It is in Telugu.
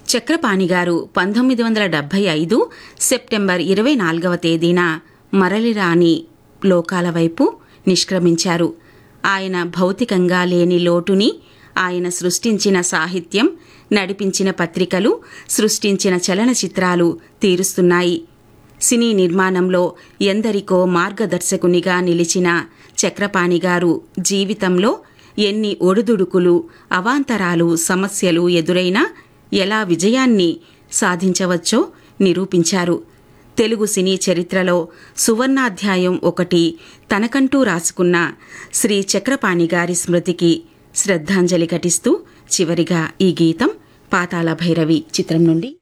చక్రపాణి గారు పంతొమ్మిది వందల డెబ్బై ఐదు సెప్టెంబర్ ఇరవై నాలుగవ తేదీన మరలిరాని లోకాల వైపు నిష్క్రమించారు ఆయన భౌతికంగా లేని లోటుని ఆయన సృష్టించిన సాహిత్యం నడిపించిన పత్రికలు సృష్టించిన చలనచిత్రాలు తీరుస్తున్నాయి సినీ నిర్మాణంలో ఎందరికో మార్గదర్శకునిగా నిలిచిన చక్రపాణి గారు జీవితంలో ఎన్ని ఒడుదుడుకులు అవాంతరాలు సమస్యలు ఎదురైనా ఎలా విజయాన్ని సాధించవచ్చో నిరూపించారు తెలుగు సినీ చరిత్రలో సువర్ణాధ్యాయం ఒకటి తనకంటూ రాసుకున్న శ్రీ చక్రపాణి గారి స్మృతికి శ్రద్ధాంజలి ఘటిస్తూ చివరిగా ఈ గీతం పాతాళ భైరవి చిత్రం నుండి